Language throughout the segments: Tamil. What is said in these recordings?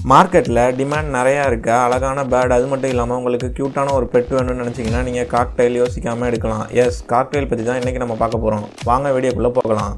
மார்க்கெட்டில் டிமாண்ட் நிறையா இருக்குது அழகான பேர்ட் அது மட்டும் இல்லாமல் உங்களுக்கு க்யூட்டான ஒரு பெட் வேணும்னு நினச்சிங்கன்னா நீங்கள் காக்டெயில் யோசிக்காமல் எடுக்கலாம் எஸ் காக்டெயில் பற்றி தான் இன்றைக்கி நம்ம பார்க்க போகிறோம் வாங்க வீடியோக்குள்ளே போகலாம்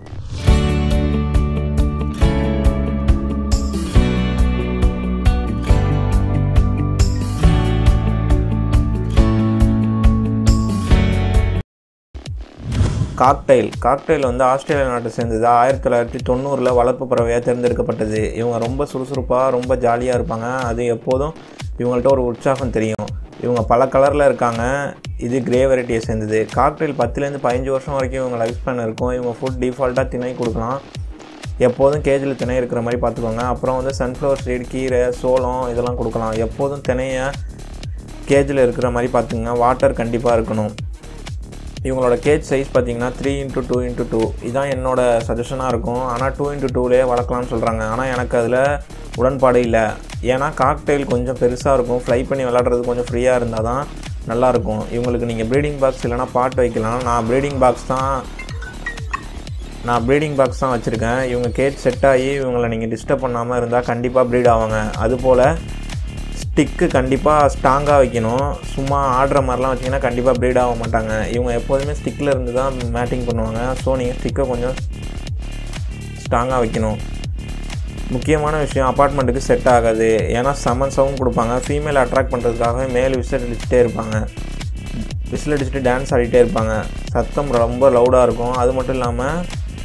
காக்டெயில் காக்டெயில் வந்து ஆஸ்திரேலியா நாட்டை சேர்ந்தது ஆயிரத்தி தொள்ளாயிரத்தி தொண்ணூறில் வளர்ப்பு பறவையாக தேர்ந்தெடுக்கப்பட்டது இவங்க ரொம்ப சுறுசுறுப்பாக ரொம்ப ஜாலியாக இருப்பாங்க அது எப்போதும் இவங்கள்ட்ட ஒரு உற்சாகம் தெரியும் இவங்க பல கலரில் இருக்காங்க இது கிரே வெரைட்டியை சேர்ந்தது காக்டெயில் பத்துலேருந்து பதினஞ்சு வருஷம் வரைக்கும் இவங்க லைஃப் ஸ்பேன் இருக்கும் இவங்க ஃபுட் டிஃபால்ட்டாக திணை கொடுக்கலாம் எப்போதும் கேஜில் திணை இருக்கிற மாதிரி பார்த்துக்கோங்க அப்புறம் வந்து சன்ஃப்ளவர் சீட் கீரை சோளம் இதெல்லாம் கொடுக்கலாம் எப்போதும் திணையை கேஜில் இருக்கிற மாதிரி பார்த்துங்க வாட்டர் கண்டிப்பாக இருக்கணும் இவங்களோட கேஜ் சைஸ் பார்த்தீங்கன்னா three into two into two இதான் என்னோட சஜஷனாக இருக்கும் ஆனால் டூ இன்ட்டு டூலேயே வளர்க்கலாம்னு சொல்கிறாங்க ஆனால் எனக்கு அதில் உடன்பாடு இல்லை ஏன்னா காக்டெயில் கொஞ்சம் பெருசாக இருக்கும் ஃப்ளை பண்ணி விளாட்றது கொஞ்சம் ஃப்ரீயாக இருந்தால் தான் நல்லாயிருக்கும் இவங்களுக்கு நீங்கள் ப்ரீடிங் பாக்ஸ் இல்லைனா பாட் வைக்கலாம் நான் ப்ரீடிங் பாக்ஸ் தான் நான் ப்ரீடிங் பாக்ஸ் தான் வச்சுருக்கேன் இவங்க கேட் செட் ஆகி இவங்களை நீங்கள் டிஸ்டர்ப் பண்ணாமல் இருந்தால் கண்டிப்பாக ப்ரீட் ஆவாங்க அதுபோல் ஸ்டிக்கு கண்டிப்பாக ஸ்ட்ராங்காக வைக்கணும் சும்மா ஆடுற மாதிரிலாம் வச்சிங்கன்னா கண்டிப்பாக ப்ரீட் ஆக மாட்டாங்க இவங்க எப்போதுமே ஸ்டிக்கில் இருந்து தான் மேட்டிங் பண்ணுவாங்க ஸோ நீங்கள் ஸ்டிக்கை கொஞ்சம் ஸ்ட்ராங்காக வைக்கணும் முக்கியமான விஷயம் அப்பார்ட்மெண்ட்டுக்கு செட் ஆகாது ஏன்னா செமன் சவுண்ட் கொடுப்பாங்க ஃபீமேல் அட்ராக்ட் பண்ணுறதுக்காக மேல் விசில் அடிச்சுட்டே இருப்பாங்க விசில் அடிச்சுட்டு டான்ஸ் ஆடிட்டே இருப்பாங்க சத்தம் ரொம்ப லவுடாக இருக்கும் அது மட்டும் இல்லாமல்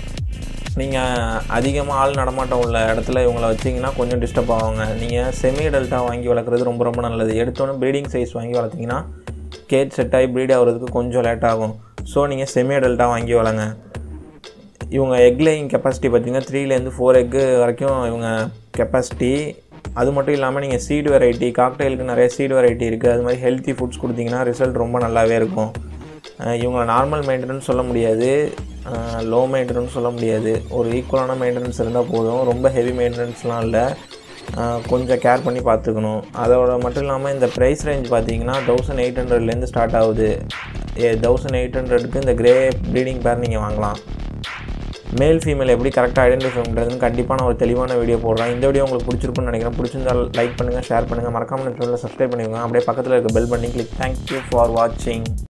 நீங்கள் அதிகமாக ஆள் நடமாட்டம் உள்ள இடத்துல இவங்கள வச்சிங்கன்னா கொஞ்சம் டிஸ்டர்ப் ஆவாங்க நீங்கள் செமி டெல்ட்டா வாங்கி வளர்க்குறது ரொம்ப ரொம்ப நல்லது எடுத்தோன்னே ப்ரீடிங் சைஸ் வாங்கி வளர்த்திங்கன்னா கேட் செட் ஆகி ப்ரீட் ஆகிறதுக்கு கொஞ்சம் லேட் ஆகும் ஸோ நீங்கள் செமி டெல்ட்டா வாங்கி வளங்க இவங்க எக் லேயிங் கெப்பாசிட்டி பார்த்திங்கன்னா த்ரீலேருந்து ஃபோர் எக்கு வரைக்கும் இவங்க கெப்பாசிட்டி அது மட்டும் இல்லாமல் நீங்கள் சீடு வெரைட்டி காக்டெயிலுக்கு நிறைய சீடு வெரைட்டி இருக்குது அது மாதிரி ஹெல்த்தி ஃபுட்ஸ் கொடுத்தீங்கன்னா ரிசல்ட் ரொம்ப நல்லாவே இருக்கும் இவங்க நார்மல் மெயின்டெனன்ஸ் சொல்ல முடியாது லோ மெயின்டெனன்ஸ் சொல்ல முடியாது ஒரு ஈக்குவலான மெயின்டெனன்ஸ் இருந்தால் போதும் ரொம்ப ஹெவி மெயின்டெனன்ஸ்லாம் இல்லை கொஞ்சம் கேர் பண்ணி பார்த்துக்கணும் அதோட மட்டும் இல்லாமல் இந்த ப்ரைஸ் ரேஞ்ச் பார்த்தீங்கன்னா தௌசண்ட் எயிட் ஹண்ட்ரட்லேருந்து ஸ்டார்ட் ஆகுது ஏ தௌசண்ட் எயிட் ஹண்ட்ரடுக்கு இந்த கிரே ப்ரீடிங் பேர் நீங்கள் வாங்கலாம் மேல் ஃபீமேல் எப்படி கரெக்டாக ஐடென்டிஃபை பண்ணுறதுன்னு கண்டிப்பாக நான் ஒரு தெளிவான வீடியோ போடுறேன் இந்த வீடியோ உங்களுக்கு பிடிச்சிருக்குன்னு நினைக்கிறேன் பிடிச்சிருந்தால் லைக் பண்ணுங்கள் ஷேர் பண்ணுங்கள் மறக்காமல் சேனலில் சப்ஸ்கிரைப் பண்ணிக்கோங்க அப்படியே பக்கத்தில் இருக்க பெல் பண்ணி கிளிக் தேங்க்யூ ஃபார் வாட்சிங்